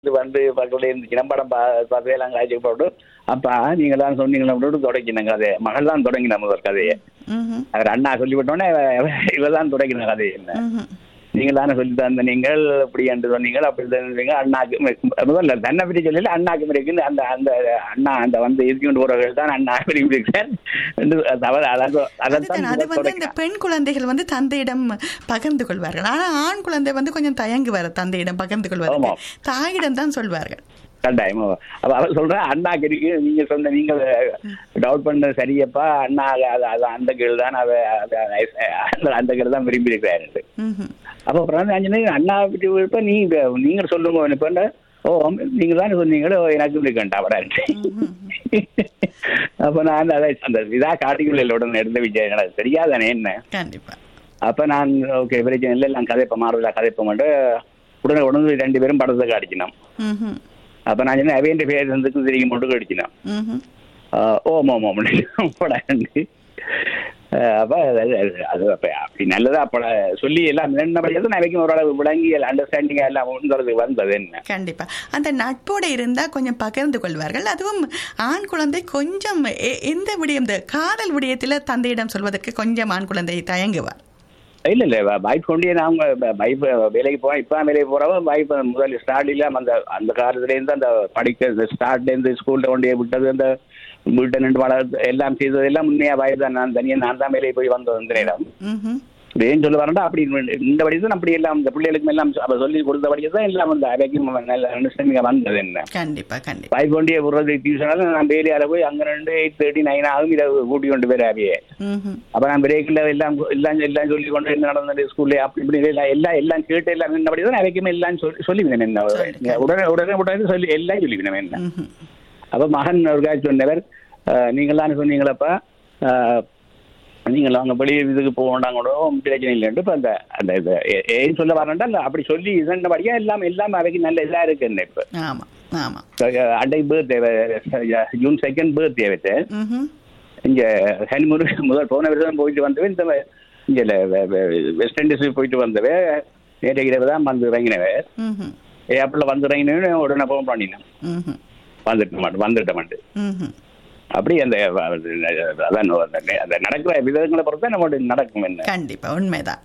இது வந்து பக்கத்துல இருந்து சிதம்பரம் பதையெல்லாம் காய்ச்சி போட்டு அப்பா நீங்க தான் சொன்னீங்களா போட்டு தொடங்கின கதையை மகள் தான் தொடங்கின முதல் கதையை ம்ஹும். அவர் அண்ணா சொல்லி விட்டோன்னே இவ தான் தொடங்கின கதையை என்ன ம்ஹும். நீங்கள் தானே சொல்லி தந்த நீங்கள் இப்படி என்று சொன்னீங்கள் அப்படி தந்தீங்க அண்ணாக்கு மி- முதல்ல தன்னை பற்றி சொல்லல அண்ணாக்கு மிருக்குன்னு அந்த அந்த அண்ணா அந்த வந்து இதுக்கு போறவர்கள் தான் அண்ணா விரும்பியிருக்கார் என்று தவறு அதான் அதுதான் அது அதான் வந்து இந்த பெண் குழந்தைகள் வந்து தந்தையிடம் பகிர்ந்து கொள்வார்கள் ஆனா ஆண் குழந்தை வந்து கொஞ்சம் தயங்குவார் தந்தையிடம் பகிர்ந்து கொள்வார்கள் ஆமாம். தாயிடம் தான் சொல்வார்கள் கட்டாயம் அப்ப அவர் சொல்றேன் அண்ணாக்கு இருக்கு நீங்க சொன்ன நீங்க டவுட் பண்ண சரியப்பா அண்ணா அது அது- அது அந்த கீழ் தான் அதை அந்த- அந்த கீழ் தான் விரும்பி இருக்கிறாரு ம்ஹும். அப்ப அப்புறம் அஞ்சனி அண்ணா பற்றி விருப்ப நீங்க நீங்க சொல்லுங்க இப்ப ஓ நீங்க தானே சொன்னீங்களோ எனக்கு இருக்கண்டா அவரா அப்ப நான் அதை அந்த இதா காட்டிக்குள்ள உடனே எடுத்து விஜய் எனக்கு தெரியாதானே என்ன கண்டிப்பா அப்ப நான் ஓகே பிரச்சனை இல்லை எல்லாம் கதைப்ப மாறுதலா கதைப்ப மட்டும் உடனே உடனே ரெண்டு பேரும் படத்தை காடிக்கணும் ம்ஹும். அப்ப நான் சொன்னேன் அவையன் பேர் இருந்துக்கு தெரியும் மட்டும் கடிச்சினோம் ம்ஹும். ஓம் ஓம் ஓம் போடாண்டு அப்ப அது- அது- அது அப்ப அப்படி நல்லதா அப்ப சொல்லி எல்லாம் நின்றபடியாவது நான் வைக்கும் ஓரளவு விளங்கி அண்டர்ஸ்டாண்டிங் எல்லாம் உண்கிறது வந்தது என்ன கண்டிப்பா அந்த நட்போட இருந்தா கொஞ்சம் பகிர்ந்து கொள்வார்கள் அதுவும் ஆண் குழந்தை கொஞ்சம் எ- எந்த விடயம் இந்த காதல் விடயத்துல தந்தையிடம் சொல்வதற்கு கொஞ்சம் ஆண் குழந்தை தயங்குவார் இல்ல இல்ல பைக் கொண்டே நாங்க பைக் வேலைக்கு போவோம் இப்ப வேலைக்கு போறவ பைக் முதல் ஸ்டார்ட் இல்லாம அந்த அந்த காலத்துல இருந்து அந்த படிக்க ஸ்டார்ட்ல இருந்து ஸ்கூல்ல கொண்டே விட்டது அந்த வீட்டை நின்று வள எல்லாம் செய்தது எல்லாம் உண்மையா வாய் தான் நான் தனியா நான் தான் வேலைக்கு போய் வந்தது இந்த இடம் ம்ஹும். இது ஏன் சொல்ல வரேன்டா அப்படி இந்த வழி தான் அப்படி எல்லாம் இந்த பிள்ளைகளுக்கும் எல்லாம் அவ சொல்லி கொடுத்த வழி தான் எல்லாம் அந்த அவைக்கும் நல்ல அண்டர்ஸ்டாண்டிங் வந்தது என்ன கண்டிப்பா கண்டிப்பா பைக் கொண்டே விடுறது டியூஷனால நான் வேலையால போய் அங்க ரெண்டு எயிட் தேர்ட்டி நைன் ஆகும் இதை கூட்டி கொண்டு போய் அவையே ம்ஹும். அப்ப நான் பிரேக்ல எல்லாம் எல்லாம் எல்லாம் சொல்லி கொண்டு என்ன நடந்தது ஸ்கூல்ல அப்படி இப்படி எல்லாம் எல்லாம் எல்லாம் கேட்டு எல்லாம் நின்றபடி தான் அவைக்குமே எல்லாம் சொல்லி சொல்லிவினேன் என்ன சரி. உடனே உடனே உடனே சொல்லி எல்லாம் சொல்லிவினேன் என்ன ம்ஹும். அப்ப மகன் ஒரு காட்சி சொன்னவர் நீங்கள் தானே சொன்னீங்களப்பா அஹ், நீங்கள் அங்க வெளியே இதுக்கு போக வேண்டாம் கூட பிரச்சனை இல்லைன்ட்டு இப்ப அந்த அந்த இது ஏ- ஏன் சொல்ல வரேன்டா இல்ல அப்படி சொல்லி இதண்டபடியா எல்லாம் எல்லாம் அவைக்கு நல்ல இதா இருக்கு என்ன இப்ப ஆமா ஆமா அஹ், அண்டை பர்த்டே ஜூன் செகண்ட் பர்த்டே வச்சு ம்ஹும். இங்க இங்க ஹனிமூன் முதல் போன வருஷம் போயிட்டு வந்தவே இந்த இங்க வெஸ்ட் இண்டீஸ் போயிட்டு வந்தவே நேற்று இரவு தான் வந்து இறங்கினவே ம்ஹும். ஏப்ரல்ல வந்து இறங்கினவே உடனே போக பண்ணினேன் ம்ஹும். வந்துட்டு மாட்டேன் வந்துட்ட மாட்டேன் ம்ஹும். அப்படி அந்த அதான் அந்த- அந்த நடக்கிற விதங்களை பொறுத்து தான் நம்மளுடைய நடக்கும் என்ன கண்டிப்பா உண்மைதான்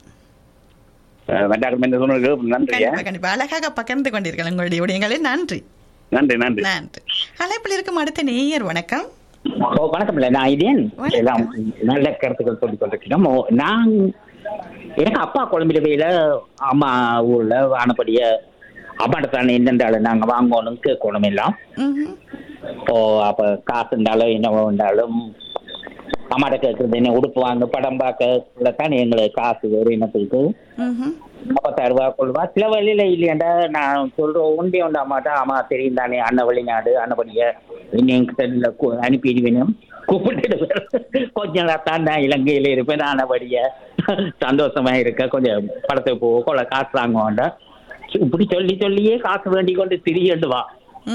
டாக்டர் என்ன சொன்னதுக்கு நன்றியா கண்டிப்பா கண்டிப்பா அழகாக பகிர்ந்து கொண்டீர்கள் உங்களுடைய விடயங்களே நன்றி நன்றி நன்றி நன்றி அழைப்பில் இருக்கும் அடுத்த நேயர் வணக்கம் ஓ, வணக்கம் இல்ல நான் இதேன் வணக்கம். எல்லாம் நல்ல கருத்துக்கள் சொல்லி கொண்டிருக்கிறோம் ஓ, நான் எனக்கு அப்பா கொழம்பில வேல அம்மா ஊர்ல ஆனபடிய அம்மாட்ட தானே என்னென்றாலும் நாங்க வாங்கணும் கேட்கணும் எல்லாம் ம்ஹும். ஓ அப்ப காசு இருந்தாலும் என்னவோ இருந்தாலும் அம்மாட்ட கேட்கறது என்ன உடுப்பு வாங்க படம் பார்க்க தானே எங்களுக்கு காசு வேறு என்னத்துக்கு ம்ஹும். அப்ப தருவா கொள்வா சில வழியில இல்லையாண்டா நான் சொல்றேன் உண்டே உண்டு அம்மாட்டா அம்மா தெரியும் தானே அண்ணன் வெளிநாடு அண்ணபடிய என்கிட்ட அனுப்பிடுவேனும் கூப்பிட்டு கொஞ்ச நேரம் தான் நான் இலங்கையில இருப்பேன் அண்ணபடிய சந்தோஷமா இருக்க கொஞ்சம் படத்துக்கு போக கொள்ள காசு வாங்க வேண்டாம் இப்படி சொல்லி சொல்லியே காசு வேண்டி கொண்டு திரியண்டு வா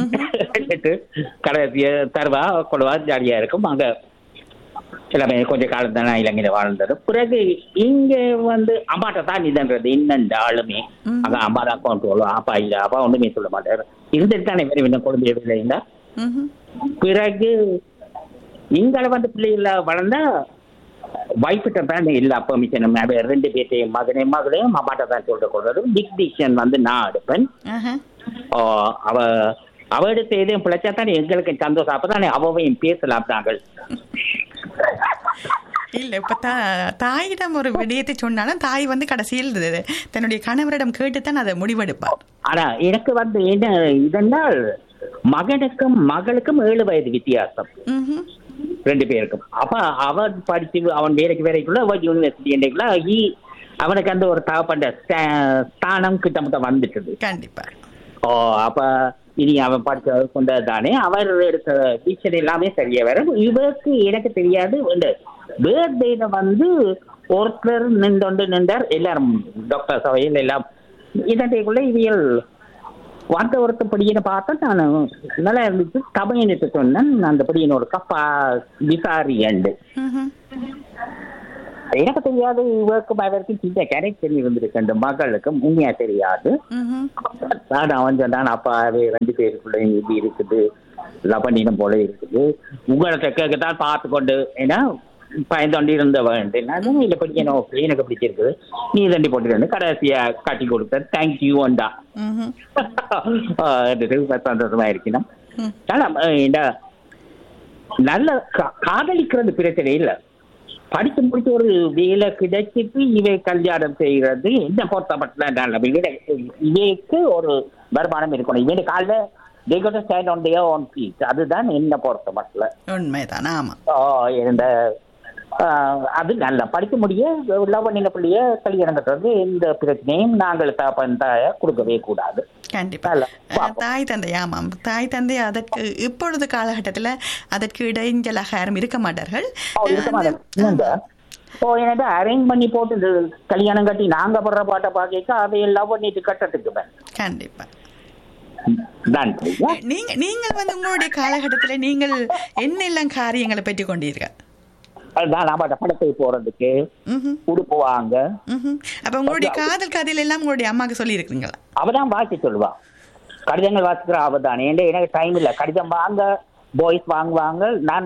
கடைசிய தருவா கொள்வா ஜாலியா இருக்கும் அங்க எல்லாமே கொஞ்ச காலம் தான் நான் இலங்கையில வாழ்ந்தது பிறகு இங்க வந்து அம்மாட்ட தான் இதன்றது இன்னந்த ஆளுமே ம். அங்க அம்மா தான் கொண்டு அப்பா இல்ல அப்பா ஒண்ணுமே சொல்ல மாட்டாரு இருந்துட்டு தானே வேறு என்ன குழந்தைய இல்லைங்களா ம்ஹும். பிறகு இங்களை வந்து பிள்ளைகள வளர்ந்தா வைஃபிட்ட தான் எல்லா பெர்மிஷனும் ரெண்டு பேர்த்தையும் மகனையும் மகளையும் அம்மாட்ட தான் சொல்ற கொள்றது பிக் டிசிஷன் வந்து நான் எடுப்பேன் ஆஹா. ஓ, அவ அவ எடுத்த எதையும் பிழைச்சா தானே எங்களுக்கு சந்தோஷம் அப்பதானே அவவையும் பேசலாம் நாங்கள் இல்ல இப்ப தா- தாயிடம் ஒரு விடயத்தை சொன்னாலும் தாய் வந்து கடைசியில் இது- தன்னுடைய கணவரிடம் கேட்டுத்தான் அதை முடிவெடுப்பார் ஆனா எனக்கு வந்து என்ன இதென்னால் மகனுக்கும் மகளுக்கும் ஏழு வயது வித்தியாசம் ம்ஹும். ரெண்டு பேருக்கும் அப்ப அவன் படிச்சு அவன் வேலைக்கு வேலைக்குள்ள அவன் யூனிவர்சிட்டி என்றைக்குள்ள ஈ- அவனுக்கு அந்த ஒரு தகப்பண்ட ஸ்தா- ஸ்தானம் கிட்டமட்ட வந்துட்டது கண்டிப்பா ஓ அப்ப இனி அவன் படிச்ச கொண்டது தானே அவர் எடுத்த டீச்சர் எல்லாமே சரியா வரும் இவருக்கு எனக்கு தெரியாது இந்த பேர்தேல வந்து ஒருத்தர் நின்றொண்டு நின்றார் எல்லாரும் டாக்டர் சபையில் எல்லாம் இதற்குள்ள இவியல் வந்த ஒருத்தர் படியின பார்த்தா நான் நல்லா இருந்துச்சு தமிழினத்தை சொன்னேன் அந்த படியின ஒரு கப்பா விசாரி அண்டு ம்ஹும். எனக்கு தெரியாது இவருக்கும் அவருக்கும் சின்ன கேரக்டர் இருந்திருக்கு அந்த மகளுக்கும் உண்மையா தெரியாது ம்ஹும். நான் அவன் சொன்னான் அப்பா அது ரெண்டு பேருக்குள்ள இப்படி இருக்குது லபண்டினம் போல இருக்குது உங்கள்கிட்ட கேட்கத்தான் பார்த்து கொண்டு ஏன்னா பயந்தோண்டி இருந்தவன் நான் இல்லை படிக்கணும் எனக்கு பிடிச்சிருக்குது நீ தண்டி போட்டுக்கணும் கடைசியா காட்டி கொடுத்த தேங்க்யூண்டா ம்ஹும். சந்தோஷமா இருக்கணும் ம். ஆனா அஹ், இந்த நல்ல கா- காதலிக்கிறது பிரச்சனை இல்ல படிச்சு முடிச்சு ஒரு வேலை கிடைச்சிட்டு இவை கல்யாணம் செய்யறது என்ன பொறுத்த மட்டும் நல்ல இவைக்கு ஒரு வருமானம் இருக்கணும் இவன் காலைல they got to stand on their own feet அதுதான் என்ன பொறுத்த மட்டும் உண்மைதான் ஆமா இந்த ஆஹ், அது நல்ல படிக்க முடிய லவ் பண்ணின பிள்ளைய கல்யாணம் கட்டுறது எந்த பிரச்சனையும் நாங்கள் தாப்பன் தாய கொடுக்கவே கூடாது கண்டிப்பா நல்ல. அஹ், தாய் தந்தை ஆமாம் தாய் தந்தை அதற்கு இப்பொழுது காலகட்டத்தில் அதற்கு இடைஞ்சலாக யாரும் இருக்க மாட்டார்கள் ஓ, இருக்க அந்த- மாட்டேன். என்னங்க? ஓ எனக்கு அரேஞ்ச் பண்ணி போட்டு இது கல்யாணம் கட்டி நாங்க படுற பாட்டை பாக்க அதை லவ் பண்ணிட்டு கட்டத்துக்கு மேம் கண்டிப்பா நன்றி நீங்க நீங்கள் வந்து உங்களுடைய காலகட்டத்துல நீங்கள் என்னெல்லாம் காரியங்களை பெற்றுக் கொண்டீர்கள் அதுதான் நாம படத்துக்கு போறதுக்கு ம்ஹும், உடுப்பு வாங்க ம்ஹும். அப்ப உங்களுடைய காதல் கதையில எல்லாம் உங்களுடைய அம்மாக்கு சொல்லி இருக்கிறீங்களா அவதான் வாசி சொல்லுவா கடிதங்கள் வாசிக்கிற அவதான் ஏன்டா எனக்கு டைம் இல்ல கடிதம் வாங்க பாய்ஸ் வாங்குவாங்க நான்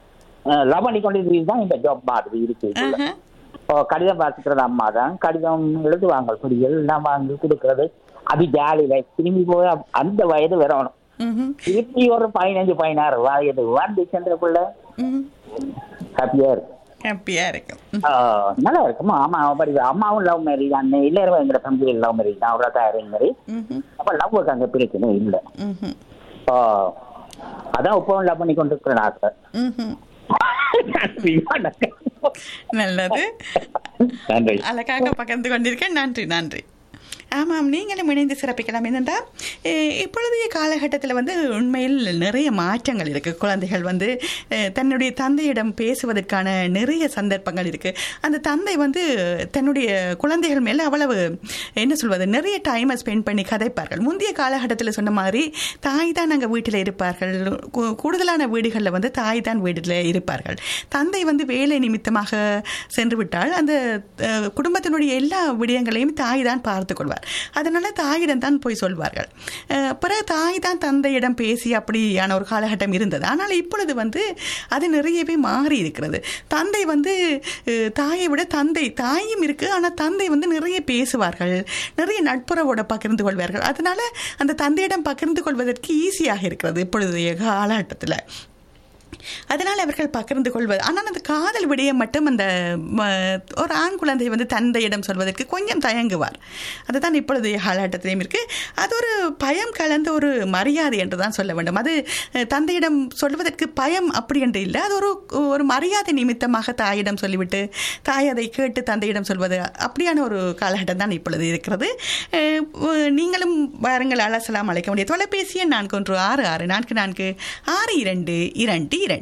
லவ் பண்ணி கொண்டு தான் இந்த ஜாப் மாதிரி இருக்கு ஓ, கடிதம் வாசிக்கிறது அம்மா தான் கடிதம் எழுதுவாங்க பிடிகள் நான் வாங்கி கொடுக்கறது அது ஜாலியில திரும்பி போய் அப்- அந்த வயது வரணும் திருப்பி ஒரு பதினஞ்சு பதினாறு வயது வந்து சென்றக்குள்ள ஹாப்பியா இருக்கு ஹாப்பியா இருக்கும் ம், ஆ, நல்லா இருக்குமா ஆமா படி அம்மாவும் லவ் மேரேஜ் அண்ணன் எல்லாரும் எங்க ஃபேமிலி லவ் மேரேஜ் தான் அவ்வளோ தான் அரேஞ்ச் மேரேஜ் ம்ஹும், அப்ப லவ் அங்க பிரச்சனை இல்லை ம்ஹும், ஆ, அதான் இப்பவும் லவ் பண்ணி கொண்டு இருக்கிறேன் ஆசை ம்ஹும். நன்றி வணக்கம். நல்லது நன்றி அழகாக பகிர்ந்து கொண்டிருக்கேன் நன்றி நன்றி ஆமாம் நீங்களும் இணைந்து சிறப்பிக்கலாம் என்னென்றால் இப்பொழுதைய காலகட்டத்தில் வந்து உண்மையில் நிறைய மாற்றங்கள் இருக்குது குழந்தைகள் வந்து அஹ், தன்னுடைய தந்தையிடம் பேசுவதற்கான நிறைய சந்தர்ப்பங்கள் இருக்குது அந்த தந்தை வந்து தன்னுடைய குழந்தைகள் மேலே அவ்வளவு என்ன சொல்வது நிறைய டைமை ஸ்பெண்ட் பண்ணி கதைப்பார்கள் முந்தைய காலகட்டத்தில் சொன்ன மாதிரி தாய் தான் அங்கே வீட்டில் இருப்பார்கள் கூ- கூடுதலான வீடுகளில் வந்து தாய் தான் வீட்டில் இருப்பார்கள் தந்தை வந்து வேலை நிமித்தமாக சென்று விட்டால் அந்த அஹ், குடும்பத்தினுடைய எல்லா விடயங்களையும் தாய் தான் பார்த்து கொள்வார் அதனால தாயிடம் தான் போய் சொல்வார்கள் அஹ், பிறகு தாய் தான் தந்தையிடம் பேசி அப்படியான ஒரு காலகட்டம் இருந்தது ஆனால் இப்பொழுது வந்து அது நிறையவே மாறி இருக்கிறது தந்தை வந்து அஹ், தாயை விட தந்தை தாயும் இருக்கு ஆனால் தந்தை வந்து நிறைய பேசுவார்கள் நிறைய நட்புறவோட பகிர்ந்து கொள்வார்கள் அதனால அந்த தந்தையிடம் பகிர்ந்து கொள்வதற்கு ஈஸியாக இருக்கிறது இப்பொழுதைய காலகட்டத்தில் அதனால் அவர்கள் பகிர்ந்து கொள்வது ஆனால் அந்த காதல் விடயம் மட்டும் அந்த ம, ஒரு ஆண் குழந்தை வந்து தந்தையிடம் சொல்வதற்கு கொஞ்சம் தயங்குவார் அதுதான் இப்பொழுதைய காலகட்டத்திலையும் இருக்கு அது ஒரு பயம் கலந்த ஒரு மரியாதை என்று தான் சொல்ல வேண்டும் அது அஹ், தந்தையிடம் சொல்வதற்கு பயம் அப்படி என்று இல்லை அது ஒரு ஒரு மரியாதை நிமித்தமாக தாயிடம் சொல்லிவிட்டு தாய் அதை கேட்டு தந்தையிடம் சொல்வது அப்படியான ஒரு காலகட்டம் தான் இப்பொழுது இருக்கிறது அஹ், உ- நீங்களும் வாருங்கள் அலசலாம் அழைக்க முடிய தொலைபேசி எண் நான்கு ஒன்று ஆறு ஆறு நான்கு நான்கு ஆறு இரண்டு இரண்டு இரண்டு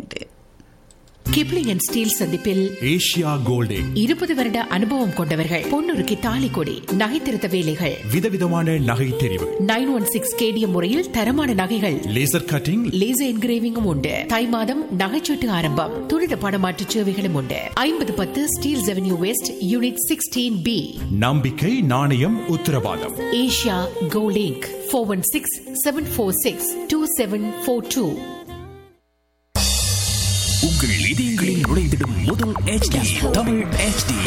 கிப்ளிங் அண்ட் ஸ்டீல் சந்திப்பில் ஏஷியா கோல்டிங் இருபது வருட அனுபவம் கொண்டவர்கள் பொன்னுருக்கு தாலி கொடி நகைத்திருத்த வேலைகள் விதவிதமான நகை தெரிவு நைன் ஒன் சிக்ஸ் கேடிஎம் முறையில் தரமான நகைகள் லேசர் கட்டிங் லேசர் என்கிரேவிங்கும் உண்டு தை மாதம் நகைச்சீட்டு ஆரம்பம் துரித பணமாற்று சேவைகளும் உண்டு ஐம்பது பத்து Steeles avenue west unit sixteen B நம்பிக்கை நாணயம் உத்தரவாதம் ஏஷியா கோலிங்க் four one six seven four six two seven four two உங்கள் இதயங்களில் நுழைந்திடும் முதல் HD தமிழ் HD